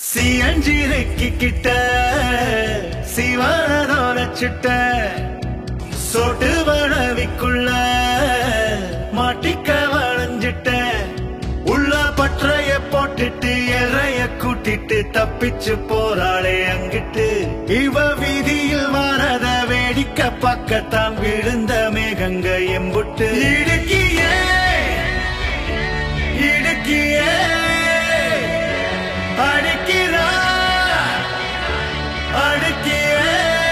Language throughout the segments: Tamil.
சியஞ்சிரைக்கு கிட்ட சிவானதோர சுட்ட சொட்டு வளவிக்குள்ள மாட்டிக்க வளைஞ்சிட்ட உள்ள பற்றைய போட்டுட்டு எறைய கூட்டிட்டு தப்பிச்சு போறாளே அங்கிட்டு இவ வீதியில் வாரத வேடிக்கை பக்கத்தான் விழுந்த மேகங்க எம்புட்டு இடுக்கியே இடுக்கியே அடிக்கிறா அடிக்கியே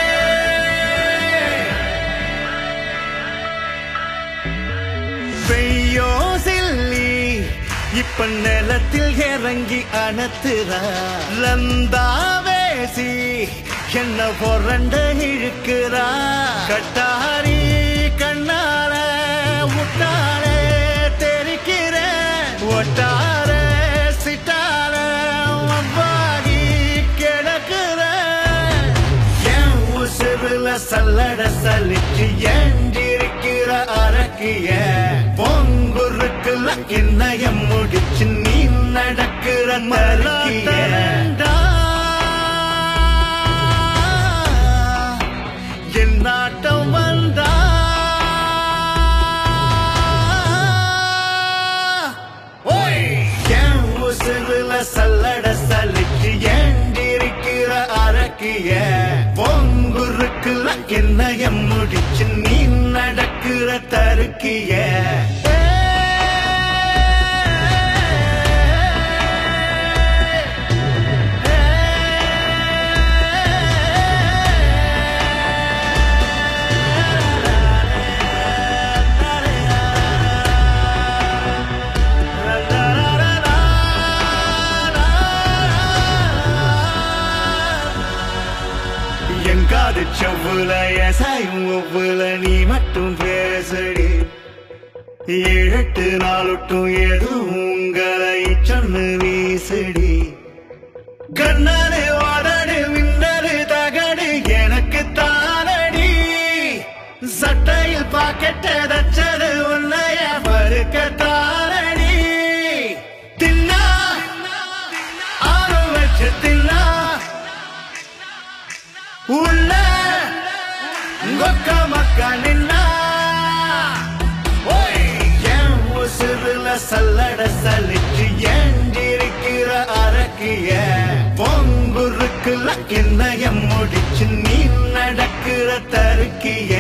பெய்யோ சில்லி இப்ப நிலத்தில் இறங்கி அணத்துறா லந்தாவேசி என்ன பொறண்ட இழுக்கிறா கட்டாரி கண்ணால முட்டால தெரிக்கிற ஒட்டார சிட்டால அவ்வாகி கிடக்குற என் உசுருல சல்லட சலிச்சு ஏண்டிருக்கிற அரக்கிய பொங்குருக்குல கிண்ணயம் முடிச்சு நீ நடக்கிற மரக்கிய என் நாட்டம் வந்தா ஓய் என் உசுருல சல்லட சலிச்சு ஏண்டிருக்கிற அரக்கிய பொங்குருக்குல கிண்ணயம் முடிச்சு நீ நடக்கிற தருக்கிய எங்காது செவ்வுல எசாயும் ஒவ்வொல நீ மட்டும் பேசடி ஏழெட்டு நாளொட்டும் எதுவும் உங்களை சொன்னு வீசடி கண்ணாரு வாடடு மின்னரு தகடு எனக்கு தானடி சட்டையில் பாக்கெட்ட தச்சது உன்னைய பருக்க தானடி தின்னா ஆறு வச்சு தின்னா உள்ள கொக்க மக்க நின்னா ஓய், என் உசுருல சல்லட சலிச்சு ஏண்டிருக்கிற அரக்கிய பொங்குருக்குல கிண்ணயம் முடிச்சு நீ நடக்கிற தருக்கிய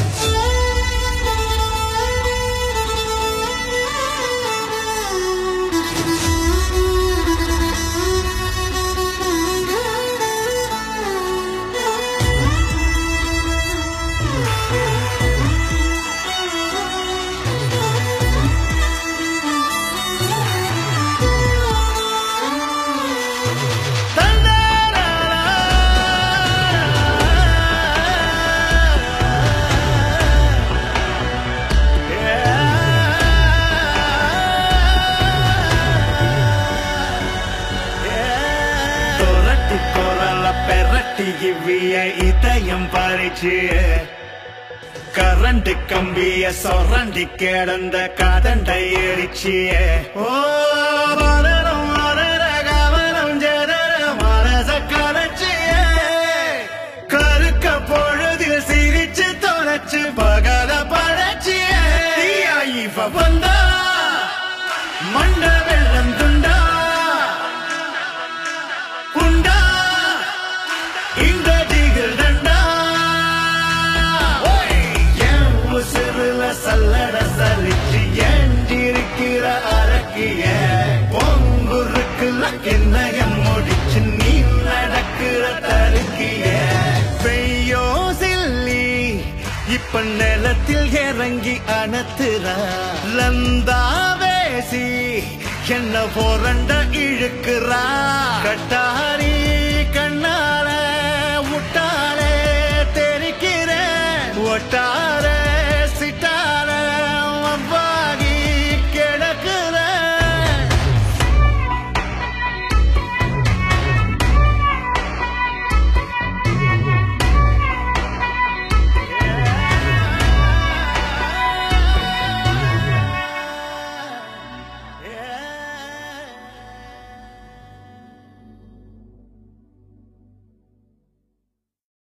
தொரட்டி குரல பெரட்டி இவ்விய இதயம் பறிச்சு கரண்ட் கம்பிய சொரண்டி கிடந்த கதண்டை எரிச்சிய ஓ வளரும் வளர கவனம் ஜெதர மனச கலைச்சிய கருக்க பொழுதில் சிரிச்சு தொலைச்சு பகல பழச்சிய தீயா இவ வந்தா மண்ட வெள்ளம் துண்டா உண்டா இந்த திகில் தண்டா ஓய், என் உசுருல சல்லட சலிச்சு ஏண்டிருக்கிற அரக்கிய பொங்குருக்குல கிண்ணயம் முடிச்சு நீ நடக்கிற தருக்கிய பெய்யோ சில்லி இப்ப நிலத்தில் இறங்கி அணத்துறா லந்தாவேசி என்ன போரண்ட இழுக்கிற